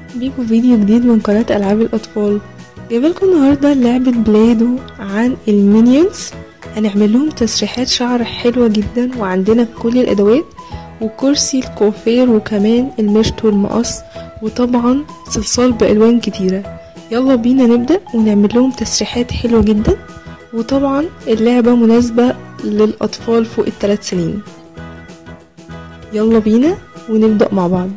بيكم فيديو جديد من قناة ألعاب الأطفال جايبلكم النهاردة لعبة بلايدو عن المينيونز هنعمل لهم تسريحات شعر حلوة جدا وعندنا كل الأدوات وكرسي الكوافير وكمان المشط والمقص وطبعا صلصال بألوان كتيرة يلا بينا نبدأ ونعمل لهم تسريحات حلوة جدا وطبعا اللعبة مناسبة للأطفال فوق الثلاث سنين يلا بينا ونبدأ مع بعض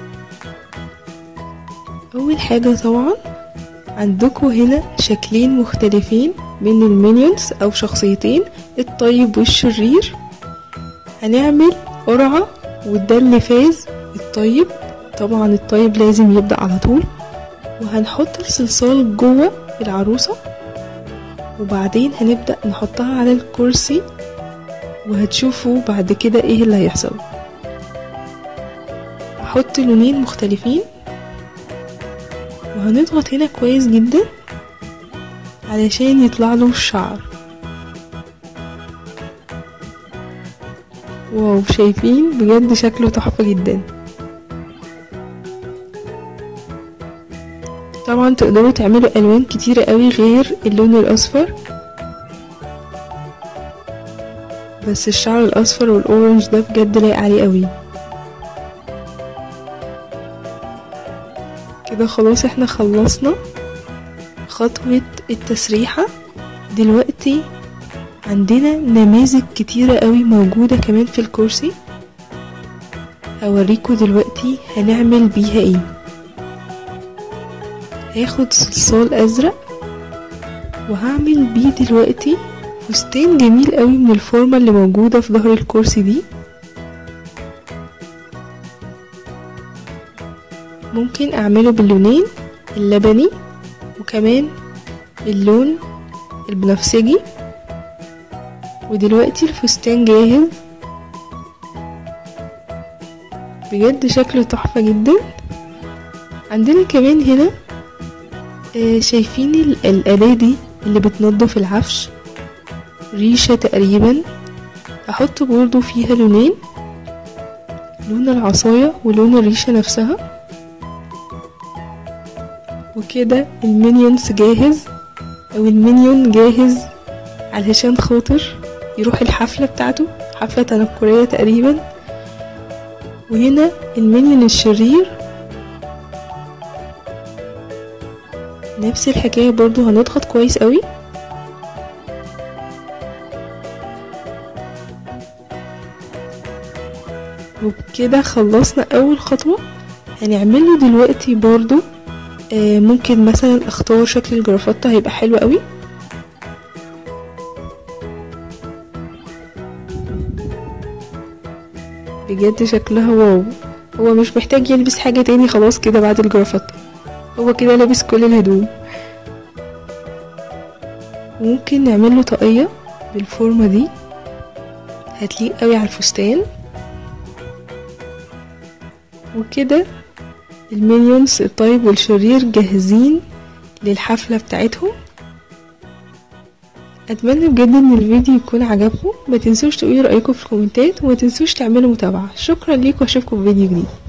أول حاجة طبعا عندكوا هنا شكلين مختلفين من المينيونز أو شخصيتين الطيب والشرير هنعمل قرعة وده اللي فاز الطيب طبعا الطيب لازم يبدأ على طول وهنحط الصلصال جوه العروسة وبعدين هنبدأ نحطها على الكرسي وهتشوفوا بعد كده ايه اللي هيحصل هحط لونين مختلفين وهنضغط هنا كويس جدا علشان يطلع له الشعر واو شايفين بجد شكله تحفة جدا طبعا تقدروا تعملوا الوان كتيرة قوي غير اللون الاصفر بس الشعر الاصفر والاورنج ده بجد لايق عليه قوي كده خلاص احنا خلصنا خطوة التسريحة دلوقتي عندنا نماذج كتيرة قوي موجودة كمان في الكرسي هوريكم دلوقتي هنعمل بيها ايه هاخد صلصال ازرق وهعمل بيه دلوقتي فستان جميل قوي من الفورمة اللي موجودة في ظهر الكرسي دي ممكن اعمله باللونين اللبني وكمان اللون البنفسجي ودلوقتي الفستان جاهز بجد شكله تحفة جدا عندنا كمان هنا آه شايفين الأداة دي اللي بتنضف العفش ريشة تقريبا هحط برضو فيها لونين لون العصاية ولون الريشة نفسها وكده المينيونز جاهز او المينيون جاهز علشان خاطر يروح الحفلة بتاعته حفلة تنكرية تقريبا وهنا المينيون الشرير نفس الحكاية برضو هنضغط كويس قوي وبكده خلصنا اول خطوة هنعمله دلوقتي برضو آه ممكن مثلا اختار شكل الجرافطة هيبقى حلو قوي بجد شكلها واو هو مش محتاج يلبس حاجة تاني خلاص كده بعد الجرافطة هو كده لابس كل الهدوم ممكن نعمله طاقية بالفورمة دي هتليق قوي على الفستان وكده المينيونز الطيب والشرير جاهزين للحفلة بتاعتهم اتمنى بجد ان الفيديو يكون عجبكم ما تنسوش تقولوا رايكم في الكومنتات وما تنسوش تعملوا متابعه شكرا ليكم واشوفكم في فيديو جديد